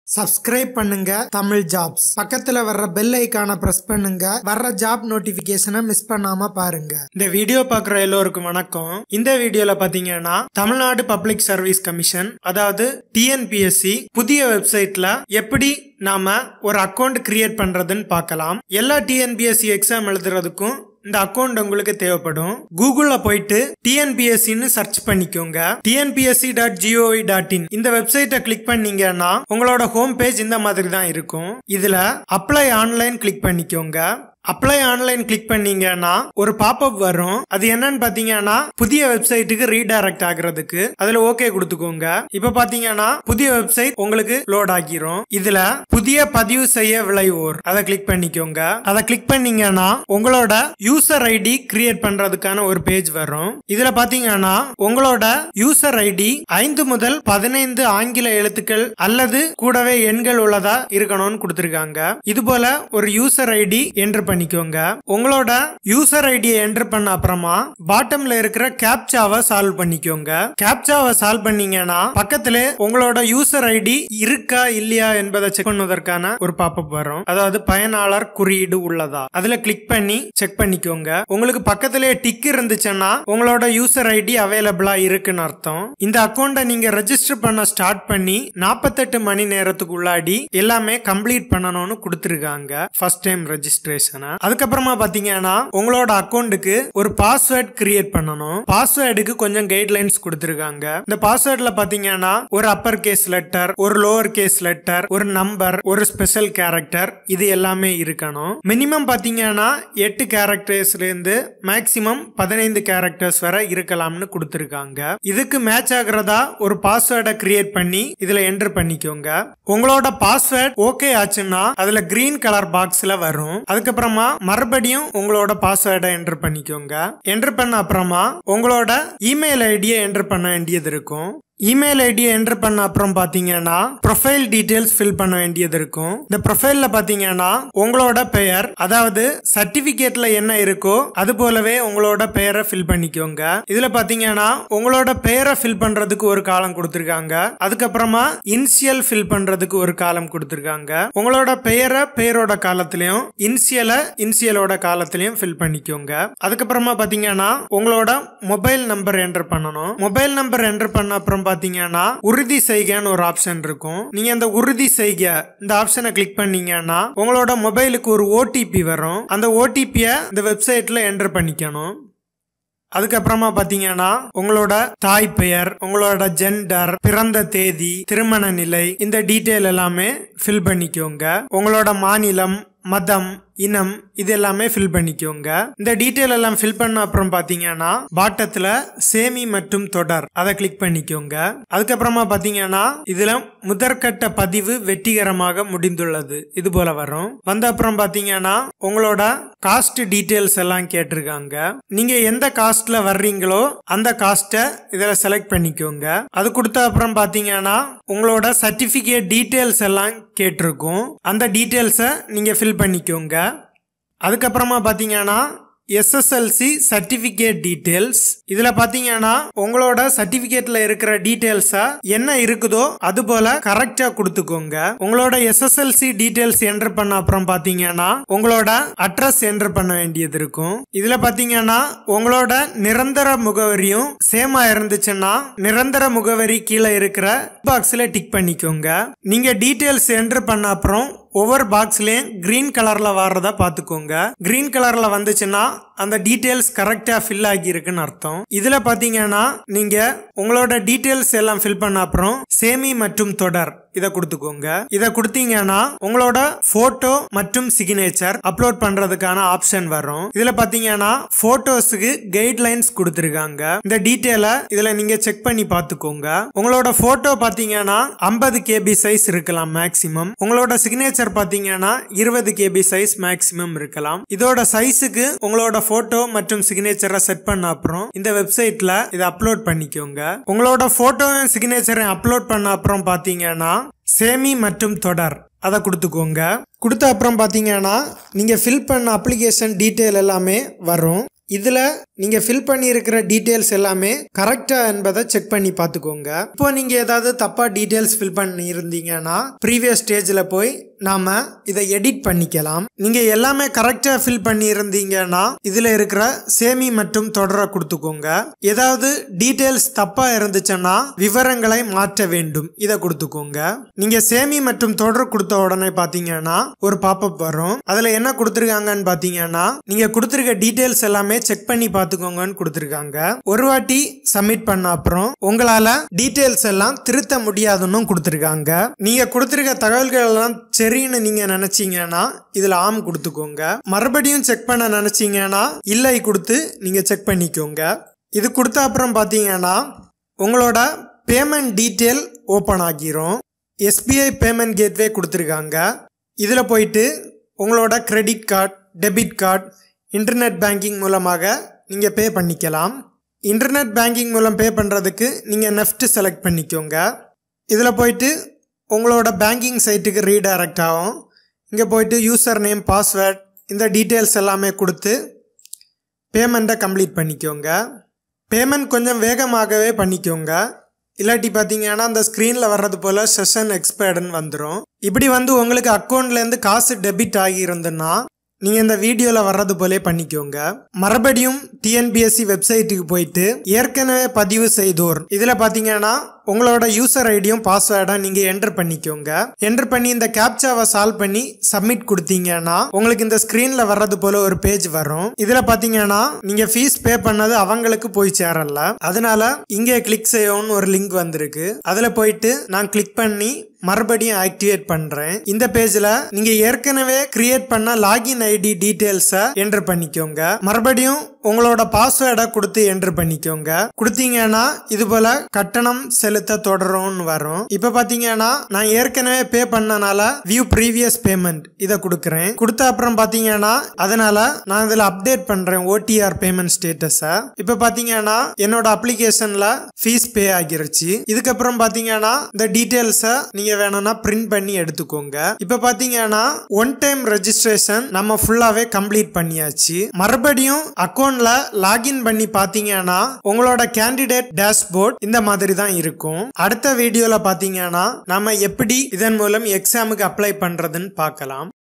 subscribe பண்ணுங்க Tamil jobs பக்கத்துல வர்ற பெல் ஐகானை பிரஸ் பண்ணுங்க வர்ற ஜாப் நோட்டிபிகேஷனை மிஸ் பண்ணாம பாருங்க இந்த வீடியோ பார்க்குற எல்லோருக்கும் வணக்கம் இந்த வீடியோல பாத்தீங்கன்னா தமிழ்நாடு பப்ளிக் சர்வீஸ் கமிஷன் அதாவது டிஎன்பிஎஸ்சி புதிய வெப்சைட்ல எப்படி நாம ஒரு அக்கௌண்ட் கிரியேட் பண்றதுன்னு பார்க்கலாம் எல்லா டிஎன்பிஎஸ்சி எக்ஸாம் எழுதுறதுக்கும் இந்த அக்கௌண்ட் உங்களுக்கு தேவைப்படும் கூகுள்ல போயிட்டு டிஎன்பிஎஸ்சின்னு சர்ச் பண்ணிக்கோங்க TNPSC dot gov dot in இந்த வெப்சைட்டை கிளிக் பண்ணீங்கன்னா உங்களோட ஹோம் பேஜ் இந்த மாதிரி தான் இருக்கும் இதுல அப்ளை ஆன்லைன் கிளிக் பண்ணிக்கோங்க அப்ளை ஆன்லைன் கிளிக் பண்ணீங்கன்னா ஒரு பாப்அப் வரும் அது என்னன்னு பாத்தீங்கன்னா புதிய வெப்சைட்டுக்கு ரீடைரக்ட் ஆகுறதுக்கு அதுல ஓகே கொடுத்துக்கோங்க இப்ப பாத்தீங்கன்னா புதிய வெப்சைட் உங்களுக்கு லோட் ஆகிரும் இதுல புதிய பதிவு செய்ய விளைவோர் அதை கிளிக் பண்ணிக்கோங்க அதை கிளிக் பண்ணீங்கன்னா உங்களோட யூசர் ஐடி கிரியேட் பண்றதுக்கான ஒரு பேஜ் வரும் இதுல பாத்தீங்கன்னா உங்களோட யூசர் ஐடி ஐந்து முதல் பதினைந்து ஆங்கில எழுத்துக்கள் அல்லது கூடவே எண்கள் உள்ளதா இருக்கணும்னு கொடுத்திருக்காங்க இது போல ஒரு யூசர் ஐடி என்று பண்ணிக்கோங்க உங்களோட யூசர் ஐடியை என்டர் பண்ண அப்புறமா பாட்டம்ல இருக்கிற கேப்சாவை சால்வ் பண்ணிக்கோங்க கேப்சாவை சால்வ் பண்ணீங்கன்னா பக்கத்துல உங்களோட யூசர் ஐடி இருக்கா இல்லையா என்பதை செக் பண்ணுவதற்கான ஒரு பாப்பப் வரும் அதாவது பயனாளர் குறியீடு உள்ளதா அதுல கிளிக் பண்ணி செக் பண்ணிக்கோங்க உங்களுக்கு பக்கத்திலே டிக் இருந்துச்சுன்னா உங்களோட யூசர் ஐடி அவைலபிளா இருக்குன்னு அர்த்தம் இந்த அக்கௌண்ட்டை நீங்க ரெஜிஸ்டர் பண்ண ஸ்டார்ட் பண்ணி நாற்பத்தெட்டு மணி நேரத்துக்கு உள்ளாடி எல்லாமே கம்ப்ளீட் பண்ணணும்னு கொடுத்துருக்காங்க ஃபர்ஸ்ட் டைம் ரெஜிஸ்ட்ரேஷன் அதுக்கப்புறமா பாத்தீங்கன்னா உங்களோட அக்கௌண்ட்டுக்கு ஒரு பாஸ்வேர்ட் கிரியேட் பண்ணணும் பாஸ்வேர்டுக்கு கொஞ்சம் கைட்லைன்ஸ் கொடுத்துருக்காங்க இந்த பாஸ்வேர்ட்ல பாத்தீங்கன்னா ஒரு அப்பர் கேஸ் லெட்டர் ஒரு லோவர் கேஸ் லெட்டர் ஒரு நம்பர் ஒரு ஸ்பெஷல் கேரக்டர் இது எல்லாமே இருக்கணும் மினிமம் பாத்தீங்கன்னா எட்டு கேரக்டர்ஸ்ல இருந்து மேக்சிமம் பதினைந்து கேரக்டர்ஸ் வரை இருக்கலாம்னு கொடுத்துருக்காங்க இதுக்கு மேட்ச் ஆகுறதா ஒரு பாஸ்வேர்டை கிரியேட் பண்ணி இதுல என்டர் பண்ணிக்கோங்க உங்களோட பாஸ்வேர்ட் ஓகே ஆச்சுன்னா அதுல கிரீன் கலர் பாக்ஸ்ல வரும் அதுக்கப்புறமா மறுபடியும் உங்களோட பாஸ்வேர்டை என்டர் பண்ணிக்கோங்க என்டர் பண்ண அப்புறமா உங்களோட இமெயில் ஐடியை என்டர் பண்ண வேண்டியது இருக்கும் இமெயில் ஐடியை என்டர் பண்ண அப்புறம் பாத்தீங்கன்னா ப்ரொஃபைல் டீடைல்ஸ் ஃபில் பண்ண வேண்டியது இருக்கும் இந்த ப்ரொஃபைல்ல பாத்தீங்கன்னா உங்களோட பெயர் அதாவது சர்டிபிகேட்ல என்ன இருக்கோ அது போலவே உங்களோட பெயரை ஃபில் பண்ணிக்கோங்க இதுல பாத்தீங்கன்னா உங்களோட பெயரை ஃபில் பண்றதுக்கு ஒரு காலம் கொடுத்திருக்காங்க அதுக்கப்புறமா இன்சியல் ஃபில் பண்றதுக்கு ஒரு காலம் கொடுத்திருக்காங்க உங்களோட பெயரை பெயரோட காலத்திலயும் இன்சியலை இன்சியலோட காலத்திலயும் ஃபில் பண்ணிக்கோங்க அதுக்கப்புறமா பாத்தீங்கன்னா உங்களோட மொபைல் நம்பர் என்டர் பண்ணணும் மொபைல் நம்பர் என்டர் பண்ண அப்புறம் பாத்தீங்கன்னா உறுதி செய்கன்னு ஒரு ஆப்ஷன் இருக்கும் நீங்க அந்த உறுதி செய்க இந்த ஆப்ஷனை கிளிக் பண்ணீங்கன்னா உங்களோட மொபைலுக்கு ஒரு ஓடிபி வரும் அந்த ஓடிபியை இந்த வெப்சைட்ல என்டர் பண்ணிக்கணும் அதுக்கப்புறமா பாத்தீங்கன்னா உங்களோட தாய் பெயர் உங்களோட ஜெண்டர் பிறந்த தேதி திருமண நிலை இந்த டீட்டெயில் எல்லாமே ஃபில் பண்ணிக்கோங்க உங்களோட மாநிலம் மதம் இனம் இது எல்லாமே ஃபில் பண்ணிக்கோங்க இந்த டீட்டெயில் எல்லாம் ஃபில் பண்ண அப்புறம் பாத்தீங்கன்னா பாட்டத்துல சேமி மற்றும் தொடர் அதை கிளிக் பண்ணிக்கோங்க அதுக்கப்புறமா பாத்தீங்கன்னா இதுல முதற்கட்ட பதிவு வெற்றிகரமாக முடிந்துள்ளது இது போல வரும் வந்த அப்புறம் பாத்தீங்கன்னா உங்களோட காஸ்ட் டீட்டெயில்ஸ் எல்லாம் கேட்டிருக்காங்க நீங்க எந்த காஸ்ட்ல வர்றீங்களோ அந்த காஸ்ட்டை இதுல செலக்ட் பண்ணிக்கோங்க அது கொடுத்த அப்புறம் பாத்தீங்கன்னா உங்களோட சர்டிபிகேட் டீட்டெயில்ஸ் எல்லாம் கேட்டிருக்கும் அந்த டீட்டெயில்ஸை நீங்க ஃபில் பண்ணிக்கோங்க அதுக்கப்புறமா பார்த்தீங்கன்னா எஸ்எஸ்எல்சி சர்டிபிகேட் டீடைல்ஸ் இதுல பாத்தீங்கன்னா உங்களோட சர்டிபிகேட்ல இருக்கிற டீடைல்ஸா என்ன இருக்குதோ அது போல கரெக்டா கொடுத்துக்கோங்க உங்களோட எஸ்எஸ்எல்சி டீடைல்ஸ் என்டர் பண்ண அப்புறம் பாத்தீங்கன்னா உங்களோட அட்ரஸ் என்டர் பண்ண வேண்டியது இருக்கும் இதுல பாத்தீங்கன்னா உங்களோட நிரந்தர முகவரியும் சேமா இருந்துச்சுன்னா நிரந்தர முகவரி கீழே இருக்கிற பாக்ஸ்ல டிக் பண்ணிக்கோங்க நீங்க டீடைல்ஸ் என்டர் பண்ண அப்புறம் ஒவ்வொரு பாக்ஸ்லயும் கிரீன் கலர்ல வர்றதா பாத்துக்கோங்க கிரீன் கலர்ல வந்துச்சுன்னா அந்த டீடைல்ஸ் கரெக்டா ஃபில் ஆகி இருக்குன்னு அர்த்தம் இதுல பாத்தீங்கன்னா நீங்க உங்களோட டீடைல்ஸ் எல்லாம் ஃபில் பண்ண அப்புறம் சேமி மற்றும் தொடர் இதை கொடுத்துக்கோங்க இதை கொடுத்தீங்கன்னா உங்களோட போட்டோ மற்றும் சிக்னேச்சர் அப்லோட் பண்றதுக்கான ஆப்ஷன் வரும் இதுல பாத்தீங்கன்னா போட்டோஸுக்கு கைட்லைன்ஸ் கொடுத்துருக்காங்க இந்த டீட்டெயில இதுல நீங்க செக் பண்ணி பாத்துக்கோங்க உங்களோட போட்டோ பாத்தீங்கன்னா ஐம்பது கேபி சைஸ் இருக்கலாம் மேக்சிமம் உங்களோட சிக்னேச்சர் பாத்தீங்கன்னா இருபது கேபி சைஸ் மேக்சிமம் இருக்கலாம் இதோட சைஸுக்கு உங்களோட போட்டோ மற்றும் சிக்னேச்சரை செட் பண்ண அப்புறம் இந்த வெப்சைட்ல இதை அப்லோட் பண்ணிக்கோங்க உங்களோட போட்டோவும் சிக்னேச்சரையும் அப்லோட் பண்ண அப்புறம் பாத்தீங்கன்னா சேமி மற்றும் தொடர் அதை கொடுத்துக்கோங்க கொடுத்த அப்புறம் பார்த்தீங்கன்னா நீங்கள் ஃபில் பண்ண அப்ளிகேஷன் டீட்டெயில் எல்லாமே வரும் இதில் நீங்க ஃபில் பண்ணியிருக்கிற டீட்டெயில்ஸ் எல்லாமே கரெக்டா என்பதை செக் பண்ணி பார்த்துக்கோங்க இப்போ நீங்க ஏதாவது தப்பா டீட்டெயில்ஸ் ஃபில் பண்ணி இருந்தீங்கன்னா ப்ரீவியஸ் ஸ்டேஜில் போய் நாம இதை எடிட் பண்ணிக்கலாம் நீங்க எல்லாமே கரெக்டா ஃபில் பண்ணி இருந்தீங்கன்னா இதுல இருக்கிற சேமி மற்றும் தொடர கொடுத்துக்கோங்க ஏதாவது டீட்டெயில்ஸ் தப்பா இருந்துச்சுன்னா விவரங்களை மாற்ற வேண்டும் இதை கொடுத்துக்கோங்க நீங்க சேமி மற்றும் தொடர் கொடுத்த உடனே பாத்தீங்கன்னா ஒரு பாப்பப் வரும் அதுல என்ன கொடுத்துருக்காங்கன்னு பாத்தீங்கன்னா நீங்க கொடுத்துருக்க டீட்டெயில்ஸ் எல்லாமே செக் பண்ணி பார்த்துக்கோங்கன்னு கொடுத்துருக்காங்க ஒரு வாட்டி சப்மிட் பண்ண அப்புறம் உங்களால டீட்டெயில்ஸ் எல்லாம் திருத்த முடியாதுன்னு கொடுத்துருக்காங்க நீங்க கொடுத்துருக்க தகவல்கள் எல்லாம் சரின்னு நீங்க நினைச்சீங்கன்னா இதுல ஆம் கொடுத்துக்கோங்க மறுபடியும் செக் பண்ண நினைச்சீங்கன்னா இல்லை கொடுத்து நீங்க செக் பண்ணிக்கோங்க இது கொடுத்த அப்புறம் பாத்தீங்கன்னா உங்களோட பேமெண்ட் டீட்டெயில் ஓப்பன் ஆகிரும் எஸ்பிஐ பேமெண்ட் கேட்வே கொடுத்துருக்காங்க இதில் போயிட்டு உங்களோட credit card debit card internet banking மூலமாக நீங்கள் பே பண்ணிக்கலாம் இன்டர்நெட் பேங்கிங் மூலம் பே பண்ணுறதுக்கு நீங்கள் நெஃப்ட் செலக்ட் பண்ணிக்கோங்க இதில் போயிட்டு உங்களோட பேங்கிங் சைட்டுக்கு ரீடைரக்ட் ஆகும் இங்கே போயிட்டு யூசர் நேம் பாஸ்வேர்ட் இந்த டீட்டெயில்ஸ் எல்லாமே கொடுத்து பேமெண்ட்டை கம்ப்ளீட் பண்ணிக்கோங்க பேமெண்ட் கொஞ்சம் வேகமாகவே பண்ணிக்கோங்க இல்லாட்டி பார்த்தீங்கன்னா அந்த ஸ்க்ரீனில் வர்றது போல் செஷன் எக்ஸ்பயர்டுன்னு வந்துடும் இப்படி வந்து உங்களுக்கு அக்கௌண்ட்லேருந்து காசு டெபிட் ஆகியிருந்துன்னா நீங்கள் இந்த வீடியோவில் வர்றது போலே பண்ணிக்கோங்க மறுபடியும் டிஎன்பிஎஸ்சி வெப்சைட்டுக்கு போயிட்டு ஏற்கனவே பதிவு செய்தோர் இதில் பார்த்தீங்கன்னா உங்களோட யூசர் ஐடியும் பாஸ்வேர்டும் நீங்கள் என்டர் பண்ணிக்கோங்க என்டர் பண்ணி இந்த கேப்சாவை சால்வ் பண்ணி சப்மிட் கொடுத்தீங்கன்னா உங்களுக்கு இந்த ஸ்க்ரீனில் வர்றது போல ஒரு பேஜ் வரும் இதில் பார்த்தீங்கன்னா நீங்கள் ஃபீஸ் பே பண்ணது அவங்களுக்கு போய் சேரல அதனால இங்கே கிளிக் செய்யணும்னு ஒரு லிங்க் வந்திருக்கு அதில் போயிட்டு நான் கிளிக் பண்ணி மறுபடியும் ஆக்டிவேட் பண்றேன் இந்த பேஜ்ல நீங்க ஏற்கனவே கிரியேட் பண்ண லாகின் ஐடி டீடைல்ஸ என்டர் பண்ணிக்கோங்க மறுபடியும் உங்களோட பாஸ்வேர்டை கொடுத்து என்டர் பண்ணிக்கோங்க கொடுத்தீங்கன்னா இது போல கட்டணம் செலுத்த தொடரும்னு வரும் இப்ப பாத்தீங்கன்னா நான் ஏற்கனவே பே பண்ணனால வியூ ப்ரீவியஸ் பேமெண்ட் இதை கொடுக்குறேன் கொடுத்த அப்புறம் பாத்தீங்கன்னா அதனால நான் இதுல அப்டேட் பண்றேன் ஓடிஆர் பேமெண்ட் ஸ்டேட்டஸ இப்ப பாத்தீங்கன்னா என்னோட அப்ளிகேஷன்ல ஃபீஸ் பே ஆகிருச்சு இதுக்கப்புறம் பாத்தீங்கன்னா இந்த டீடைல்ஸ நீங்க வேணும்னா பிரிண்ட் பண்ணி எடுத்துக்கோங்க இப்ப பாத்தீங்கன்னா ஒன் டைம் ரெஜிஸ்ட்ரேஷன் நம்ம ஃபுல்லாவே கம்ப்ளீட் பண்ணியாச்சு மறுபடியும் அக்கௌண்ட்ல லாகின் பண்ணி பாத்தீங்கன்னா உங்களோட கேண்டிடேட் டேஷ்போர்ட் இந்த மாதிரி தான் இருக்கும் அடுத்த வீடியோல பாத்தீங்கன்னா நம்ம எப்படி இதன் மூலம் எக்ஸாமுக்கு அப்ளை பண்றதுன்னு பார்க்கலாம்